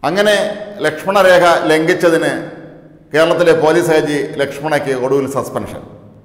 അങ്ങനെ ലക്ഷ്മണരേഖ ലംഘിച്ചതിന് കേരളത്തിലെ police I G ലക്ഷ്മണയ്ക്ക് ഒടുവിൽ സസ്പെൻഷൻ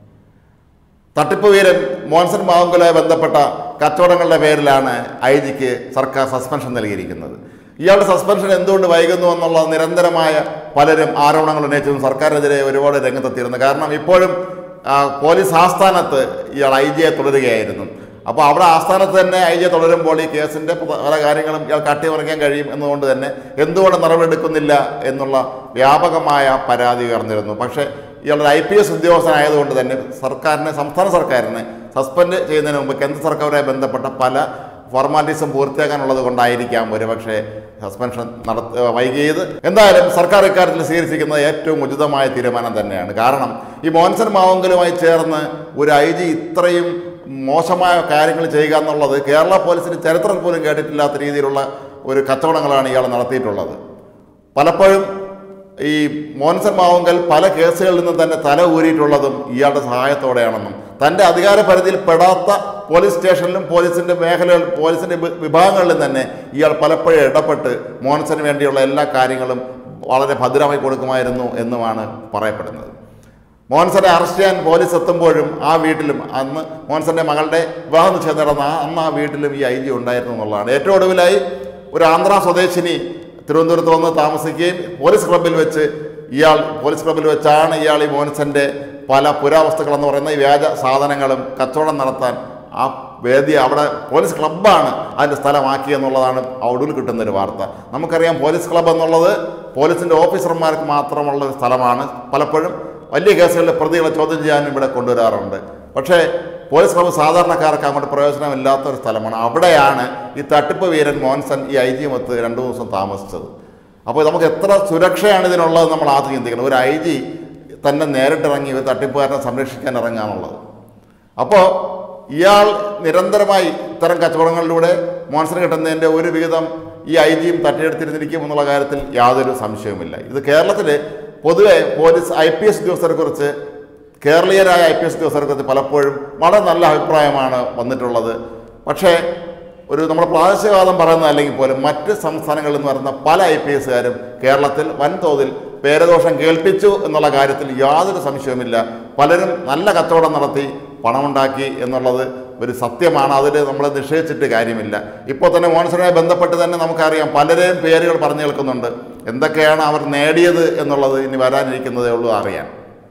തട്ടിപ്പ് വീരൻ മോൻസൺ മാവുങ്കലുമായി ബന്ധപ്പെട്ട കച്ചവടങ്ങളുടെ പേരിലാണ് ഐ ജിക്ക് സർക്കാർ സസ്പെൻഷൻ നൽകിയിരിക്കുന്നത് ഇയാളുടെ സസ്പെൻഷൻ എന്തുകൊണ്ട് വൈകുന്നു എന്നുള്ള നിരന്തരമായ പലരും ആരോപണങ്ങൾ ഉന്നയിച്ചതും സർക്കാരിനെതിരെ ഒരുപാട് രംഗത്തെത്തിയിരുന്നു കാരണം ഇപ്പോഴും ആ, പോലീസ് ആസ്ഥാനത്ത് ഇയാൾ ഐ ജിയെ തുടരുകയായിരുന്നു അപ്പോൾ അവിടെ ആസ്ഥാനത്ത് തന്നെ ഐ ജിയെ തുടരുമ്പോൾ ഈ കേസിൻ്റെ പല കാര്യങ്ങളും ഇയാൾക്ക് അട്ടിമറിക്കാൻ കഴിയും എന്നുകൊണ്ട് തന്നെ എന്തുകൊണ്ട് നടപടിയെടുക്കുന്നില്ല എന്നുള്ള വ്യാപകമായ പരാതി ഉയർന്നിരുന്നു പക്ഷേ ഇയാളൊരു ഐ പി എസ് ഉദ്യോഗസ്ഥനായതുകൊണ്ട് തന്നെ സർക്കാരിനെ സംസ്ഥാന സർക്കാരിനെ സസ്പെൻഡ് ചെയ്യുന്നതിന് മുമ്പ് കേന്ദ്ര സർക്കാരുമായി ബന്ധപ്പെട്ട പല ഫോർമാലിറ്റീസും പൂർത്തിയാക്കാനുള്ളത് കൊണ്ടായിരിക്കാം ഒരുപക്ഷെ സസ്പെൻഷൻ നടത്ത വൈകിയത് എന്തായാലും സർക്കാർ ഇക്കാര്യത്തിൽ സ്വീകരിച്ചിരിക്കുന്നത് ഏറ്റവും ഉചിതമായ തീരുമാനം തന്നെയാണ് കാരണം ഈ മോൻസൺ മാവങ്കലുമായി ചേർന്ന് ഒരു ഐ ജി ഇത്രയും മോശമായ കാര്യങ്ങൾ ചെയ്യുക എന്നുള്ളത് കേരള പോലീസിന് ചരിത്രത്തിൽ പോലും കേട്ടിട്ടില്ലാത്ത രീതിയിലുള്ള ഒരു കച്ചവടങ്ങളാണ് ഇയാൾ നടത്തിയിട്ടുള്ളത് പലപ്പോഴും ഈ മോൻസൺ മാവുങ്കൽ പല കേസുകളിൽ നിന്നും തന്നെ തല ഊരിയിട്ടുള്ളതും ഇയാളുടെ സഹായത്തോടെയാണെന്നും തൻ്റെ അധികാര പരിധിയിൽ പെടാത്ത പോലീസ് സ്റ്റേഷനിലും പോലീസിൻ്റെ മേഖലകൾ പോലീസിൻ്റെ വി- വിഭാഗങ്ങളിലും തന്നെ ഇയാൾ പലപ്പോഴും ഇടപെട്ട് മോൻസന് വേണ്ടിയുള്ള എല്ലാ കാര്യങ്ങളും വളരെ ഭദ്രമായി കൊടുക്കുമായിരുന്നു എന്നുമാണ് പറയപ്പെടുന്നത് മോൻസനെ അറസ്റ്റ് ചെയ്യാൻ പോലീസ് എത്തുമ്പോഴും ആ വീട്ടിലും അന്ന് മോൻസന്റെ മകളുടെ വിവാഹ നിശ്ചയം നടന്ന ആ- അന്ന് ആ വീട്ടിലും ഈ ഐ ജി ഉണ്ടായിരുന്നു എന്നുള്ളതാണ് ഏറ്റവും ഒടുവിലായി ഒരു ആന്ധ്ര സ്വദേശിനി തിരുവനന്തപുരത്ത് വന്ന് താമസിക്കുകയും പോലീസ് ക്ലബ്ബിൽ വെച്ച് ഇയാൾ പോലീസ് ക്ലബ്ബിൽ വെച്ചാണ് ഇയാൾ ഈ മോൻസന്റെ പല പുരാവസ്തുക്കൾ എന്ന് പറയുന്ന ഈ വ്യാജ സാധനങ്ങളും കച്ചവടം നടത്താൻ ആ വേദി അവിടെ പോലീസ് ക്ലബ്ബാണ് അതിൻ്റെ സ്ഥലമാക്കി എന്നുള്ളതാണ് ഒടുവിൽ കിട്ടുന്ന ഒരു വാർത്ത നമുക്കറിയാം പോലീസ് ക്ലബ്ബ് എന്നുള്ളത് പോലീസിൻ്റെ ഓഫീസർമാർക്ക് മാത്രമുള്ള ഒരു സ്ഥലമാണ് പലപ്പോഴും വലിയ കേസുകളിലെ പ്രതികളെ ചോദ്യം ചെയ്യാനും ഇവിടെ കൊണ്ടുവരാറുണ്ട് പക്ഷേ പോലീസ് ക്ലബ്ബ് സാധാരണക്കാർക്ക് അങ്ങോട്ട് പ്രയോജനമില്ലാത്ത ഒരു സ്ഥലമാണ് അവിടെയാണ് ഈ തട്ടിപ്പ് വീരൻ മോൻസൺ ഈ ഐ ജിയുമൊത്ത് രണ്ടു ദിവസം താമസിച്ചത് അപ്പോൾ നമുക്ക് എത്ര സുരക്ഷയാണ് ഇതിനുള്ളത് നമ്മൾ ആദ്യം ചിന്തിക്കണം ഒരു ഐ ജി തന്നെ നേരിട്ടിറങ്ങി ഒരു തട്ടിപ്പുകാരനെ സംരക്ഷിക്കാൻ ഇറങ്ങാന്നുള്ളത് അപ്പോൾ ഇയാൾ നിരന്തരമായി ഇത്തരം കച്ചവടങ്ങളിലൂടെ മോൻസന് കിട്ടുന്നതിൻ്റെ ഒരു വിഹിതം ഈ ഐ ജിയും തട്ടിയെടുത്തിരുന്നിരിക്കും എന്നുള്ള കാര്യത്തിൽ യാതൊരു സംശയവുമില്ല ഇത് കേരളത്തിൽ പൊതുവെ പോലീസ് ഐ പി എസ് ഉദ്യോഗസ്ഥരെക്കുറിച്ച് കേരളീയരായ ഐ പി എസ് ഉദ്യോഗസ്ഥരെക്കുറിച്ച് പലപ്പോഴും വളരെ നല്ല അഭിപ്രായമാണ് വന്നിട്ടുള്ളത് പക്ഷേ ഒരു നമ്മുടെ പ്രാദേശികവാദം പറയുന്നത് അല്ലെങ്കിൽ പോലും മറ്റ് സംസ്ഥാനങ്ങളിൽ നിന്ന് വരുന്ന പല ഐ പി എസുകാരും കേരളത്തിൽ വൻതോതിൽ പേരദോഷം കേൾപ്പിച്ചു എന്നുള്ള കാര്യത്തിൽ യാതൊരു സംശയവുമില്ല പലരും നല്ല കച്ചവടം നടത്തി പണമുണ്ടാക്കി എന്നുള്ളത് ഒരു സത്യമാണ് അതിൽ നമ്മൾ നിഷേധിച്ചിട്ട് കാര്യമില്ല ഇപ്പോൾ തന്നെ മോൺസണുമായി ബന്ധപ്പെട്ട് തന്നെ നമുക്കറിയാം പലരെയും പേരുകൾ പറഞ്ഞു കേൾക്കുന്നുണ്ട് എന്തൊക്കെയാണ് അവർ നേടിയത് എന്നുള്ളത് ഇനി വരാനിരിക്കുന്നതേ ഉള്ളൂ അറിയാൻ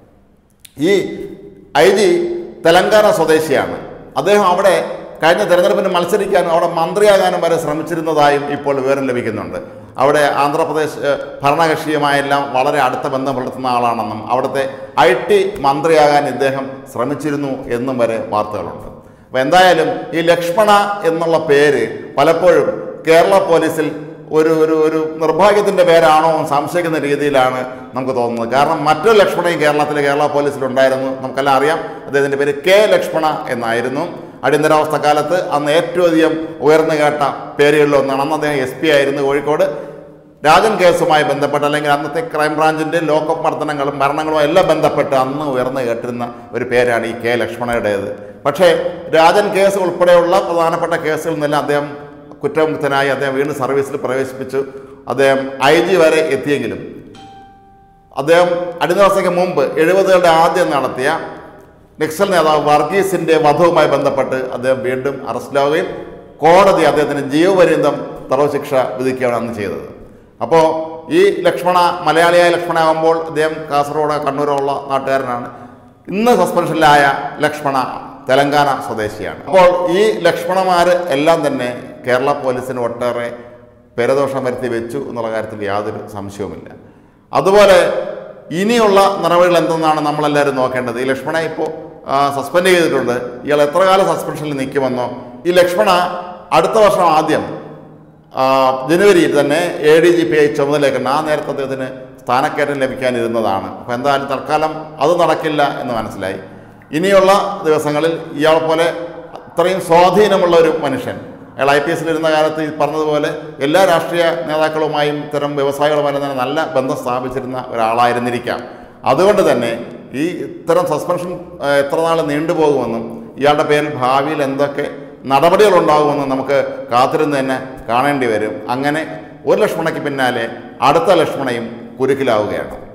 ഈ ഐ ജി തെലങ്കാന സ്വദേശിയാണ് അദ്ദേഹം അവിടെ കഴിഞ്ഞ തെരഞ്ഞെടുപ്പിന് മത്സരിക്കാനും അവിടെ മന്ത്രിയാകാനും വരെ ശ്രമിച്ചിരുന്നതായും ഇപ്പോൾ വിവരം ലഭിക്കുന്നുണ്ട് അവിടെ ആന്ധ്രാപ്രദേശ് ഏഹ്, ഭരണകക്ഷിയുമായെല്ലാം വളരെ അടുത്ത ബന്ധം പുലർത്തുന്ന ആളാണെന്നും അവിടുത്തെ ഐ ടി മന്ത്രിയാകാൻ ഇദ്ദേഹം ശ്രമിച്ചിരുന്നു എന്നും വരെ വാർത്തകളുണ്ട് അപ്പോൾ എന്തായാലും ഈ ലക്ഷ്മണ എന്നുള്ള പേര് പലപ്പോഴും കേരള പോലീസിൽ ഒരു ഒരു ഒരു നിർഭാഗ്യത്തിൻ്റെ പേരാണോ എന്ന് സംശയിക്കുന്ന രീതിയിലാണ് നമുക്ക് തോന്നുന്നത് കാരണം മറ്റൊരു ലക്ഷ്മണയും കേരളത്തിൽ കേരള പോലീസിലുണ്ടായിരുന്നു നമുക്കെല്ലാം അറിയാം അദ്ദേഹത്തിൻ്റെ പേര് കെ ലക്ഷ്മണ എന്നായിരുന്നു അടിയന്തരാവസ്ഥ കാലത്ത് അന്ന് ഏറ്റവും അധികം ഉയർന്നു കേട്ട പേരുകളിലൊന്നാണ് അന്ന് അദ്ദേഹം എസ് പി ആയിരുന്നു കോഴിക്കോട് രാജൻ കേസുമായി ബന്ധപ്പെട്ട് അല്ലെങ്കിൽ അന്നത്തെ ക്രൈംബ്രാഞ്ചിൻ്റെ ലോക്കപ്പ് മർദ്ദനങ്ങളും മരണങ്ങളുമായി എല്ലാം ബന്ധപ്പെട്ട് അന്ന് ഉയർന്നു കേട്ടിരുന്ന ഒരു പേരാണ് ഈ കെ ലക്ഷ്മണയുടേത് പക്ഷേ രാജൻ കേസ് ഉൾപ്പെടെയുള്ള പ്രധാനപ്പെട്ട കേസുകളിൽ നിന്നെല്ലാം അദ്ദേഹം കുറ്റമുക്തനായി അദ്ദേഹം വീണ്ടും സർവീസിൽ പ്രവേശിപ്പിച്ചു അദ്ദേഹം ഐ ജി വരെ എത്തിയെങ്കിലും അദ്ദേഹം അടിയന്തരാവസ്ഥയ്ക്ക് മുമ്പ് എഴുപതുകളുടെ ആദ്യം നടത്തിയ നക്സൽ നേതാവ് വർഗീസിന്റെ വധവുമായി ബന്ധപ്പെട്ട് അദ്ദേഹം വീണ്ടും അറസ്റ്റിലാവുകയും കോടതി അദ്ദേഹത്തിന് ജീവപര്യന്തം തടവ് ശിക്ഷ വിധിക്കുകയാണ് അന്ന് ചെയ്തത് അപ്പോൾ ഈ ലക്ഷ്മണ മലയാളിയായ ലക്ഷ്മണ അദ്ദേഹം കാസർഗോഡ് കണ്ണൂരോ ഉള്ള നാട്ടുകാരനാണ് ഇന്ന് സസ്പെൻഷനിലായ ലക്ഷ്മണ തെലങ്കാന സ്വദേശിയാണ് അപ്പോൾ ഈ ലക്ഷ്മണമാർ എല്ലാം തന്നെ കേരള പോലീസിന് ഒട്ടേറെ പേരദോഷം വരുത്തി വെച്ചു എന്നുള്ള കാര്യത്തിൽ യാതൊരു സംശയവുമില്ല അതുപോലെ ഇനിയുള്ള നടപടികൾ എന്തെന്നാണ് നമ്മളെല്ലാവരും നോക്കേണ്ടത് ഈ ലക്ഷ്മണ ഇപ്പോൾ സസ്പെൻഡ് ചെയ്തിട്ടുണ്ട് ഇയാൾ എത്ര കാലം സസ്പെൻഷനിൽ നിൽക്കുമെന്നോ ഈ ലക്ഷ്മണ അടുത്ത വർഷം ആദ്യം ആ, ജനുവരിയിൽ തന്നെ A D G P I ചുമതലയേക്കുണ്ട് ആ നേരത്തെ അദ്ദേഹത്തിന് സ്ഥാനക്കയറ്റം ലഭിക്കാനിരുന്നതാണ് അപ്പോൾ എന്തായാലും തൽക്കാലം അത് നടക്കില്ല എന്ന് മനസ്സിലായി ഇനിയുള്ള ദിവസങ്ങളിൽ ഇയാളെ പോലെ അത്രയും സ്വാധീനമുള്ള ഒരു മനുഷ്യൻ അയാൾ ഐ പി എസിലിരുന്ന കാലത്ത് ഈ പറഞ്ഞതുപോലെ എല്ലാ രാഷ്ട്രീയ നേതാക്കളുമായും ഇത്തരം വ്യവസായികളുമായി തന്നെ നല്ല ബന്ധം സ്ഥാപിച്ചിരുന്ന ഒരാളായിരുന്നിരിക്കാം അതുകൊണ്ട് തന്നെ ഈ ഇത്തരം സസ്പെൻഷൻ ആ, എത്ര നാൾ നീണ്ടുപോകുമെന്നും ഇയാളുടെ പേരിൽ ഭാവിയിൽ എന്തൊക്കെ നടപടികളുണ്ടാകുമെന്ന് നമുക്ക് കാത്തിരുന്ന് തന്നെ കാണേണ്ടി വരും അങ്ങനെ ഒരു ലക്ഷ്മണയ്ക്ക് പിന്നാലെ അടുത്ത ലക്ഷ്മണയും കുരുക്കിലാവുകയാണ്